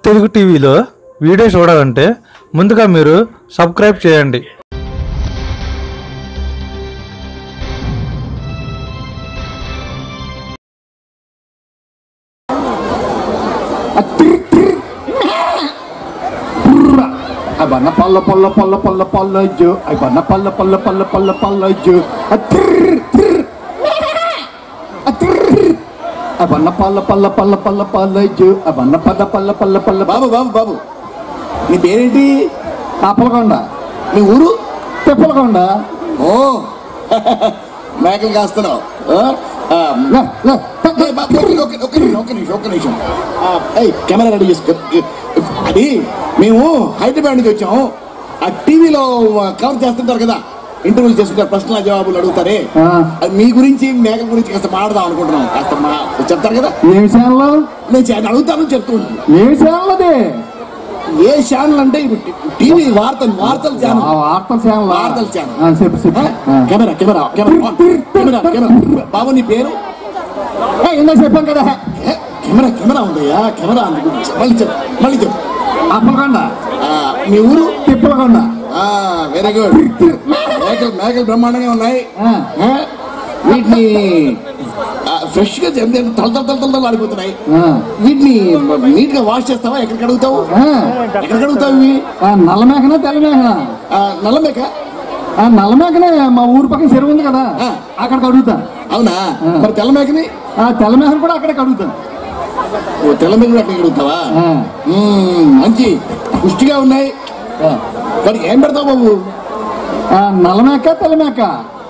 తెలుగు టీవీలో వీడియో చూడాలంటే ముందుగా మీరు సబ్స్క్రైబ్ చేయండి Abana palla palla palla palla palla jo. Abana palla palla palla palla palla jo. Atrrr trrr. Atrrr. Abana palla palla palla palla palla jo. Abana pada palla palla palla బాబు బాబు బాబు నీ పేరేంటి అప్పలకొండ నీ ఊరు తిప్పలకొండ ఓ మేకలు కాస్తున్నావు ఆ? ఆ, లే, లే. ఏ, బాబు, ఒక్క నిమిషం, ఒక్క నిమిషం, ఒక్క నిమిషం ఒక్క నిమిషం ఆ, ఏయ్, కెమెరా రెడీ చేసుకో అది మేము హైదరాబాద్ నుంచి వచ్చాము ఆ టీవీలో కవర్ చేస్తుంటారు కదా ఇంటర్వ్యూలు చేస్తుంటారు ప్రశ్నల జవాబులు అడుగుతారే ఆ. అది మీ గురించి మేకల గురించి కాస్త మాడదాం అనుకుంటున్నాం కాస్త మా చెప్తారు కదా ఏం ఛానల్ నేను చే- అడుగుతాను చెప్తున్నాను ఏం ఛానల్ అది ఏ ఛానల్ అంటే ఇప్పుడు టీవీ వార్తలు వార్తల ఆ ఛానల్ వార్తల ఛానల్ వార్తల ఛానల్. ఆ, చెప్పు చెప్పు ఆ. Camera camera camera on. Camera camera బాబు నీ పేరు ఏ, ఇందాక చెప్పాం కదా ఏ, కెమెరా కెమెరా ఉందయ్యా కెమెరా ఉంది మళ్ళీ చెప్పు మళ్ళీ చెప్పు అప్పలకొండ ఆ, మీ ఊరు తిప్పలకొండ వెరీ గుడ్ మేకలు మేకలు బ్రహ్మాండంగా ఉన్నాయి ఆ. ఆ, వీటిని ఫ్రెష్ గా చెంది తల తల తల తల ఆడిపోతున్నాయి ఆ. వీటిని నీట్ గా వాష్ చేస్తావా ఎక్కడికి అడుగుతావు ఆ. ఎక్కడికి అడుగుతావు ఇవి ఆ, నల్ల మేకనా తెల్ల మేకనా ఆ, నల్ల మేక ఆ నల్ల మేకనే మా ఊరు పక్కన చెరువు ఉంది కదా ఆ. అక్కడికి అడుగుతా అవునా మరి తెల్ల మేకని ఆ తెల్ల మేకను కూడా అక్కడికి అడుగుతాను ఓ తెల్ల మేక కూడా అక్కడికి అడుగుతావా ఆ. మ్మ్, మంచి పుష్టిగా ఉన్నాయి వాడికి ఏం పెడతావు బాబు ఆ, నల్ల మేక తెల్ల మేక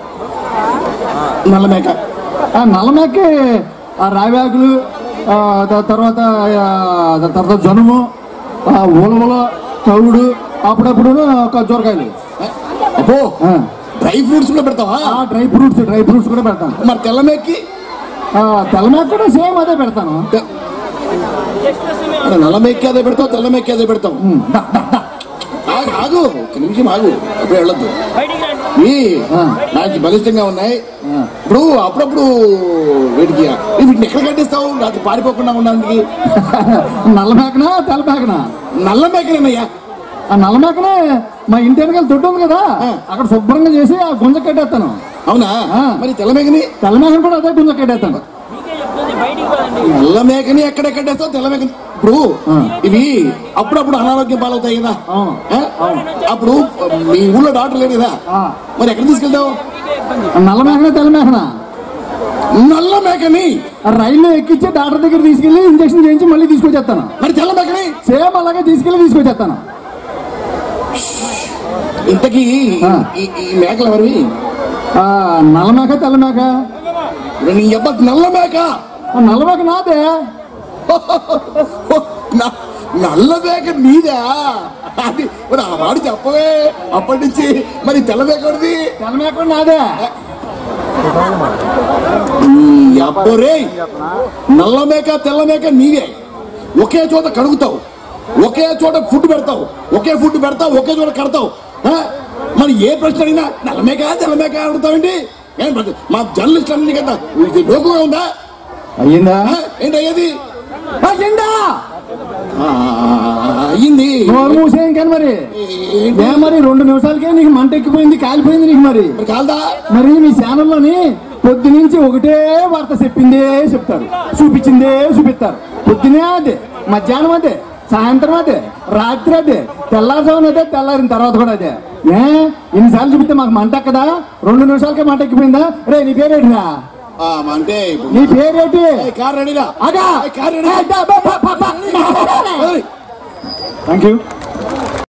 నల్ల మేక ఆ నల్ల మేకకి ఆ రావ్యాకులు ఆ, త- తర్వాత ఆ, త- తర్వాత జనుము ఆ, ఉలవలు తవుడు అప్పుడప్పుడు ఖర్జూరకాయలు అబ్బో ఆ. డ్రై ఫ్రూట్స్ కూడా పెడతావా ఆ డ్రై ఫ్రూట్స్ డ్రై ఫ్రూట్స్ కూడా పెడతాను మరి తెల్ల మేకకి ఆ, తెల్ల మేక కూడా సేమ్ అదే పెడతాను తె- మరి నల్ల మేకకి అదే పెడతావు తెల్ల మేకకి అదే పెడతావు ఉమ్, దా, దా, దా. ఆగు ఆగు ఒక్క నిమిషం ఆగు అప్పుడు వెళ్ళొద్దు ఈ ఆ. నాకు బలిష్టంగా ఉన్నాయి ఆ. ఇప్పుడు అప్పుడప్పుడు వీటికి ఈ వీటిని ఎక్కడ కట్టిస్తావు నాకు పారిపోకుండా ఉండడానికి నల్ల మేకనా తెల్ల మేకనా నల్ల మేకనేనయ్యా ఆ నల్ల మేకనే మా ఇంటి వెనకాల దొడ్డు ఉంది కదా ఆ. అక్కడ శుభ్రంగా చేసి ఆ గుంజ కట్టేస్తాను అవునా ఆ. మరి తెల్ల మేకని తెల్ల మేకను కూడా అదే గుంజ కట్టేస్తాను నల్ల మేకని ఎక్కడ కట్టేస్తావు తెల్ల మేకని ఇప్పుడు ఆ. ఇవి అప్పుడప్పుడు అనారోగ్యం పాలవుతాయి కదా అవును. ఆ? అప్పుడు మీ ఊళ్ళో డాక్టర్ లేడు కదా ఆ. మరి ఎక్కడ తీసుకెళ్తావు ఆ నల్ల మేకనా తెల్ల మేకనా నల్ల మేకని ఆ రైల్లో ఎక్కించి డాక్టర్ దగ్గర తీసుకెళ్లి ఇంజక్షన్ చేయించి మళ్ళీ తీసుకొచ్చేస్తాను మరి తెల్ల మేకని సేమ్ అలాగే తీసుకెళ్లి తీసుకొచ్చేస్తాను ఇంతకీ ఆ. ఈ- ఈ మేకలు ఎవరివి ఆ, నల్ల మేక తెల్ల మేక నీ అబ్బ నల్ల మేక ఆ నల్ల మేక నాదే న- నల్ల మేక నీదా అది మరి ఆ వాడు చెప్పవే అప్పటి నుంచి మరి తెల్ల మేక ఎవరిది? తెల్ల మేక కూడా నాదే ఈ అబ్బోరే నల్ల మేక తెల్ల మేక నీవే ఒకే చోట కడుగుతావు ఒకే చోట ఫుడ్ పెడతావు ఒకే ఫుడ్ పెడతావు ఒకే చోట కడతావు ఆ? మరి ఏ ప్రశ్న అడిగినా నల్ల మేక తెల్ల మేక అడుగుతావేంటి ఏం ప్రశ్న? మా జర్నలిస్ట్ అన్ని కదా ఇది లోకుగా ఉందా అయ్యిందా ఆ? ఏంటి అయ్యేది అయ్యిందా ఆ, అయ్యింది నోరు మూసేయం కానీ మరి ఏంటి? ఏ మరి రెండు నిమిషాలకే నీకు మంట ఎక్కిపోయింది కాలిపోయింది నీకు మరి మరి కాల్దా మరి మీ ఛానల్లోని పొద్దు నుంచి ఒకటే వార్త చెప్పిందే చెప్తారు చూపించిందే చూపిస్తారు పొద్దునే అదే మధ్యాహ్నం అదే సాయంత్రం అదే రాత్రి అదే తెల్లారుజామున అదే తెల్లారిన తర్వాత కూడా అదే ఏ ఇన్నిసార్లు చూపిస్తే మాకు మంట ఎక్కదా రెండు నిమిషాలకే మంట ఎక్కిపోయిందా రే నీ పేరేటిరా ఆ, అంటే ఇప్పుడు- నీ పేరేటి ఏయ్, కారు రెడీరా అగా ఏయ్, కారు రెడీ థ్యాంక్ యూ